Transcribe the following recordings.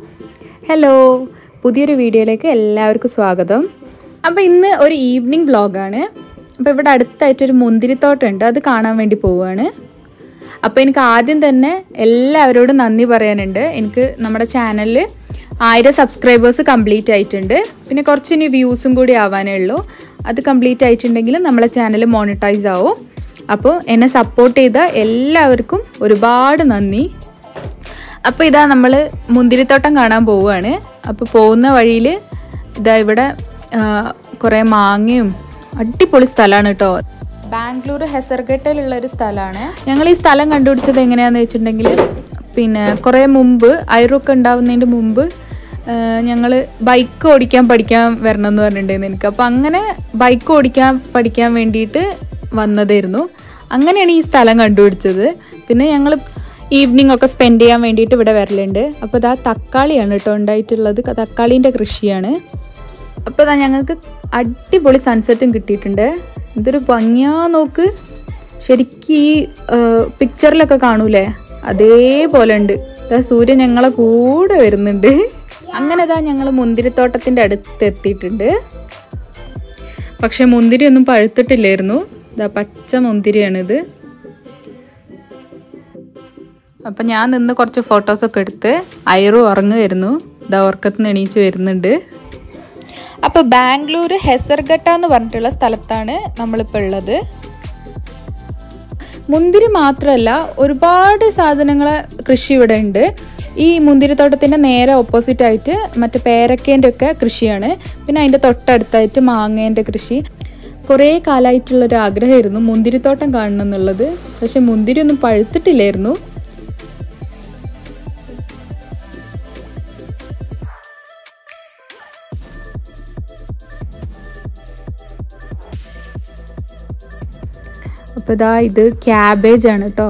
hello പുതിയൊരു വീഡിയോയിലേക്ക് എല്ലാവർക്കും സ്വാഗതം അപ്പോൾ ഇന്ന് ഒരു ഈവനിങ് വ്ളോഗാണ് അപ്പോൾ ഇവിടെ അടുത്തായിട്ടൊരു മുന്തിരിത്തോട്ടമുണ്ട് അത് കാണാൻ വേണ്ടി പോവുകയാണ് അപ്പോൾ എനിക്ക് ആദ്യം തന്നെ എല്ലാവരോടും നന്ദി പറയാനുണ്ട് എനിക്ക് നമ്മുടെ ചാനലിൽ ആയിരം സബ്സ്ക്രൈബേഴ്സ് കംപ്ലീറ്റ് ആയിട്ടുണ്ട് പിന്നെ കുറച്ച് ഇനി വ്യൂസും കൂടി ആവാനേ ഉള്ളൂ അത് കംപ്ലീറ്റ് ആയിട്ടുണ്ടെങ്കിൽ നമ്മളെ ചാനൽ മോണിറ്റൈസ് ആവും അപ്പോൾ എന്നെ സപ്പോർട്ട് ചെയ്ത എല്ലാവർക്കും ഒരുപാട് നന്ദി അപ്പോൾ ഇതാ നമ്മൾ മുന്തിരിത്തോട്ടം കാണാൻ പോവുകയാണ് അപ്പോൾ പോകുന്ന വഴിയിൽ ഇതാ ഇവിടെ കുറേ മാങ്ങയും അടിപൊളി സ്ഥലമാണ് കേട്ടോ ബാംഗ്ലൂർ ഹെസർഗട്ടയിലുള്ള ഒരു സ്ഥലമാണ് ഞങ്ങൾ ഈ സ്ഥലം കണ്ടുപിടിച്ചത് എങ്ങനെയാണെന്ന് വെച്ചിട്ടുണ്ടെങ്കിൽ പിന്നെ കുറേ മുമ്പ് ഐറൊക്കെ ഉണ്ടാവുന്നതിൻ്റെ മുമ്പ് ഞങ്ങൾ ബൈക്ക് ഓടിക്കാൻ പഠിക്കാൻ വരണം എന്ന് പറഞ്ഞിട്ടുണ്ടായിരുന്നു എനിക്ക് അപ്പോൾ അങ്ങനെ ബൈക്ക് ഓടിക്കാൻ പഠിക്കാൻ വേണ്ടിയിട്ട് വന്നതായിരുന്നു അങ്ങനെയാണ് ഈ സ്ഥലം കണ്ടുപിടിച്ചത് പിന്നെ ഞങ്ങൾ ഈവനിങ് ഒക്കെ സ്പെൻഡ് ചെയ്യാൻ വേണ്ടിയിട്ട് ഇവിടെ വരലുണ്ട് അപ്പോൾ ഇതാ തക്കാളിയാണ് കേട്ടോ ഉണ്ടായിട്ടുള്ളത് തക്കാളീൻ്റെ കൃഷിയാണ് അപ്പോൾ ഇതാ ഞങ്ങൾക്ക് അടിപൊളി സൺസെറ്റും കിട്ടിയിട്ടുണ്ട് ഇതൊരു ഭംഗിയാ നോക്ക് ശരിക്കും ഈ പിക്ചറിലൊക്കെ കാണൂലേ അതേപോലെ ഉണ്ട് ഇതാ സൂര്യൻ ഞങ്ങളെ കൂടെ വരുന്നുണ്ട് അങ്ങനെ ഇതാ ഞങ്ങൾ മുന്തിരിത്തോട്ടത്തിൻ്റെ അടുത്ത് എത്തിയിട്ടുണ്ട് പക്ഷെ മുന്തിരി ഒന്നും പഴുത്തിട്ടില്ലായിരുന്നു ഇതാ പച്ച മുന്തിരിയാണിത് അപ്പം ഞാൻ നിന്ന് കുറച്ച് ഫോട്ടോസൊക്കെ എടുത്ത് അയറു ഉറങ്ങുമായിരുന്നു ഇതാ ഉറക്കത്ത് നിന്ന് എണീച്ച് വരുന്നുണ്ട് അപ്പോൾ ബാംഗ്ലൂർ ഹെസർഗട്ട എന്ന് പറഞ്ഞിട്ടുള്ള സ്ഥലത്താണ് നമ്മളിപ്പോൾ ഉള്ളത് മുന്തിരി മാത്രമല്ല ഒരുപാട് സാധനങ്ങൾ കൃഷി ഇവിടെ ഉണ്ട് ഈ മുന്തിരിത്തോട്ടത്തിൻ്റെ നേരെ ഓപ്പോസിറ്റ് ആയിട്ട് മറ്റേ പേരക്കേൻ്റെ ഒക്കെ കൃഷിയാണ് പിന്നെ അതിൻ്റെ തൊട്ടടുത്തായിട്ട് മാങ്ങേൻ്റെ കൃഷി കുറേ കാലമായിട്ടുള്ളൊരു ആഗ്രഹമായിരുന്നു മുന്തിരിത്തോട്ടം കാണണം എന്നുള്ളത് പക്ഷെ മുന്തിരി ഒന്നും പഴുത്തിട്ടില്ലായിരുന്നു അപ്പോൾ ഇതാ ഇത് ക്യാബേജ് ആണ് കേട്ടോ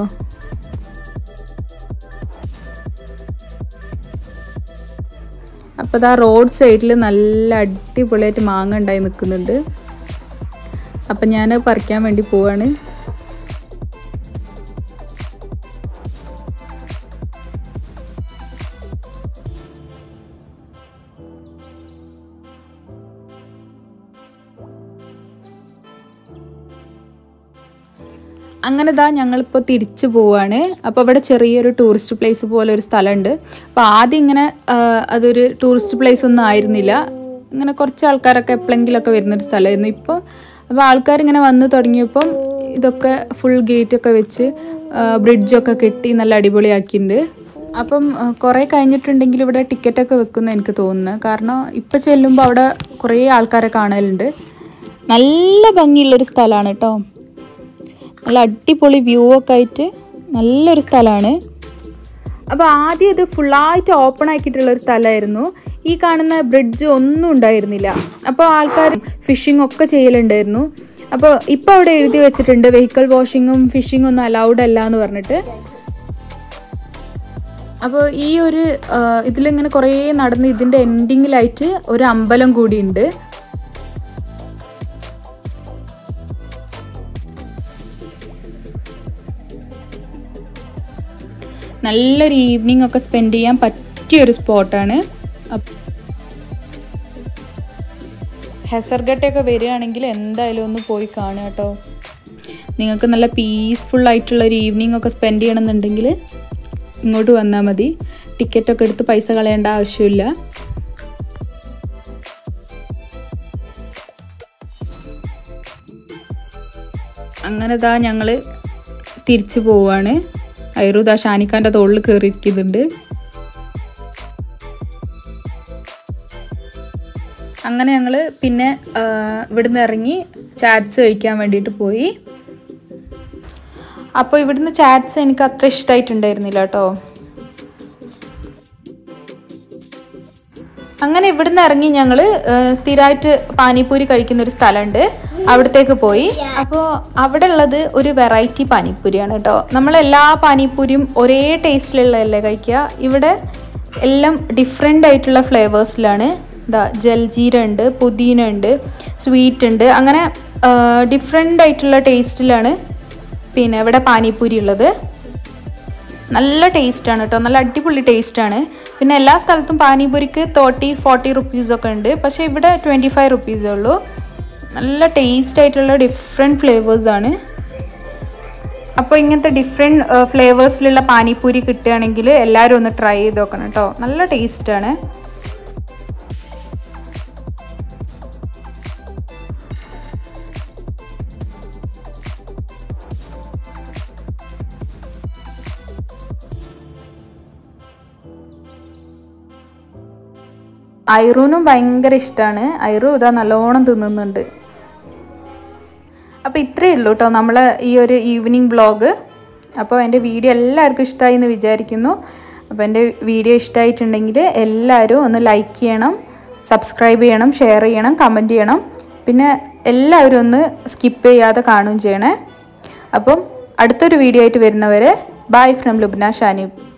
അപ്പോൾ ഇതാ റോഡ് സൈഡിൽ നല്ല അടിപൊളിയായിട്ട് മാങ്ങ ഉണ്ടായി നിൽക്കുന്നുണ്ട് അപ്പം ഞാൻ പറിക്കാൻ വേണ്ടി പോവാണ് അങ്ങനെ ഇതാ ഞങ്ങളിപ്പോൾ തിരിച്ചു പോവാണ് അപ്പോൾ ഇവിടെ ചെറിയൊരു ടൂറിസ്റ്റ് പ്ലേസ് പോലെ ഒരു സ്ഥലമുണ്ട് അപ്പോൾ ആദ്യം ഇങ്ങനെ അതൊരു ടൂറിസ്റ്റ് പ്ലേസ് ഒന്നും ആയിരുന്നില്ല ഇങ്ങനെ കുറച്ച് ആൾക്കാരൊക്കെ എപ്പോഴെങ്കിലൊക്കെ വരുന്നൊരു സ്ഥലമായിരുന്നു ഇപ്പോൾ അപ്പോൾ ആൾക്കാർ ഇങ്ങനെ വന്ന് തുടങ്ങിയപ്പം ഇതൊക്കെ ഫുൾ ഗേറ്റ് ഒക്കെ വെച്ച് ബ്രിഡ്ജൊക്കെ കെട്ടി നല്ല അടിപൊളിയാക്കിയിട്ടുണ്ട് അപ്പം കുറേ കഴിഞ്ഞിട്ടുണ്ടെങ്കിൽ ഇവിടെ ടിക്കറ്റൊക്കെ വെക്കുന്ന എനിക്ക് തോന്നുന്നത് കാരണം ഇപ്പം ചെല്ലുമ്പോൾ അവിടെ കുറേ ആൾക്കാരെ കാണലുണ്ട് നല്ല ഭംഗിയുള്ളൊരു സ്ഥലമാണ് കേട്ടോ നല്ല അടിപൊളി വ്യൂ ഒക്കെ ആയിട്ട് നല്ലൊരു സ്ഥലമാണ് അപ്പോൾ ആദ്യം ഇത് ഫുള്ളായിട്ട് ഓപ്പൺ ആക്കിയിട്ടുള്ള ഒരു സ്ഥലമായിരുന്നു ഈ കാണുന്ന ബ്രിഡ്ജ് ഒന്നും ഉണ്ടായിരുന്നില്ല അപ്പോൾ ആൾക്കാർ ഫിഷിംഗ് ഒക്കെ ചെയ്യലുണ്ടായിരുന്നു അപ്പോൾ ഇപ്പോൾ അവിടെ എഴുതി വെച്ചിട്ടുണ്ട് വെഹിക്കിൾ വാഷിങ്ങും ഫിഷിങ്ങും ഒന്നും അലൗഡ് അല്ല എന്ന് പറഞ്ഞിട്ട് അപ്പോൾ ഈ ഒരു ഇതിലിങ്ങനെ കുറേ നടന്ന് ഇതിൻ്റെ എൻഡിങ്ങിലായിട്ട് ഒരു അമ്പലം കൂടിയുണ്ട് നല്ലൊരു ഈവനിങ് ഒക്കെ സ്പെൻഡ് ചെയ്യാൻ പറ്റിയൊരു സ്പോട്ടാണ് ഹെസർഗട്ടയൊക്കെ വരികയാണെങ്കിൽ എന്തായാലും ഒന്ന് പോയി കാണുക കേട്ടോ നിങ്ങൾക്ക് നല്ല പീസ്ഫുൾ ആയിട്ടുള്ള ഒരു ഈവനിങ് ഒക്കെ സ്പെൻഡ് ചെയ്യണമെന്നുണ്ടെങ്കിൽ ഇങ്ങോട്ട് വന്നാൽ മതി ടിക്കറ്റൊക്കെ എടുത്ത് പൈസ കളയേണ്ട ആവശ്യമില്ല അങ്ങനെ ഇതാ ഞങ്ങൾ തിരിച്ചു പോവാണ് ഐറുദ ഷാനിഖാൻ്റെ തോളിൽ കയറിയിരിക്കുന്നുണ്ട് അങ്ങനെ ഞങ്ങൾ പിന്നെ ഇവിടുന്ന് ഇറങ്ങി ചാറ്റ്സ് കഴിക്കാൻ വേണ്ടിയിട്ട് പോയി അപ്പോൾ ഇവിടുന്ന് ചാറ്റ്സ് എനിക്ക് അത്ര ഇഷ്ടമായിട്ടുണ്ടായിരുന്നില്ല കേട്ടോ അങ്ങനെ ഇവിടുന്ന് ഇറങ്ങി ഞങ്ങൾ സ്ഥിരമായിട്ട് പാനിപ്പൂരി കഴിക്കുന്ന ഒരു സ്ഥലമുണ്ട് അവിടത്തേക്ക് പോയി അപ്പോൾ അവിടെ ഉള്ളത് ഒരു വെറൈറ്റി പാനിപ്പൂരിയാണ് കേട്ടോ നമ്മളെല്ലാ പാനിപ്പൂരിയും ഒരേ ടേസ്റ്റിലുള്ളതല്ലേ കഴിക്കുക ഇവിടെ എല്ലാം ഡിഫറെൻ്റ് ആയിട്ടുള്ള ഫ്ലേവേഴ്സിലാണ് ഇതാ ജൽജീര ഉണ്ട് പുതിന ഉണ്ട് സ്വീറ്റ് ഉണ്ട് അങ്ങനെ ഡിഫറെൻ്റ് ആയിട്ടുള്ള ടേസ്റ്റിലാണ് പിന്നെ ഇവിടെ പാനിപ്പൂരി ഉള്ളത് നല്ല ടേസ്റ്റാണ് കേട്ടോ നല്ല അടിപൊളി ടേസ്റ്റാണ് പിന്നെ എല്ലാ സ്ഥലത്തും പാനിപൂരിക്ക് തേർട്ടി ഫോർട്ടി റുപ്പീസൊക്കെ ഉണ്ട് പക്ഷേ ഇവിടെ ട്വൻറ്റി ഫൈവ് റുപ്പീസേ ഉള്ളൂ നല്ല ടേസ്റ്റ് ആയിട്ടുള്ള ഡിഫറെൻറ്റ് ഫ്ലേവേഴ്സാണ് അപ്പോൾ ഇങ്ങനത്തെ ഡിഫറെൻറ്റ് ഫ്ലേവേഴ്സിലുള്ള പാനിപ്പൂരി കിട്ടുകയാണെങ്കിൽ എല്ലാവരും ഒന്ന് ട്രൈ ചെയ്ത് നോക്കണം കേട്ടോ നല്ല ടേസ്റ്റാണ് ഐറൂനും ഭയങ്കര ഇഷ്ടമാണ് ഐറു ഇതാ നല്ലോണം തിന്നുന്നുണ്ട് അപ്പോൾ ഇത്രയേ ഉള്ളൂ കേട്ടോ നമ്മൾ ഈ ഒരു ഈവനിങ് വ്ളോഗ് അപ്പോൾ എൻ്റെ വീഡിയോ എല്ലാവർക്കും ഇഷ്ടമായി എന്ന് വിചാരിക്കുന്നു അപ്പോൾ എൻ്റെ വീഡിയോ ഇഷ്ടമായിട്ടുണ്ടെങ്കിൽ എല്ലാവരും ഒന്ന് ലൈക്ക് ചെയ്യണം സബ്സ്ക്രൈബ് ചെയ്യണം ഷെയർ ചെയ്യണം കമൻറ്റ് ചെയ്യണം പിന്നെ എല്ലാവരും ഒന്ന് സ്കിപ്പ് ചെയ്യാതെ കാണുകയും ചെയ്യണേ അപ്പം അടുത്തൊരു വീഡിയോ ആയിട്ട് വരുന്നവരെ ബൈ ഫ്രം ലുബ്ന ഷാനിബ്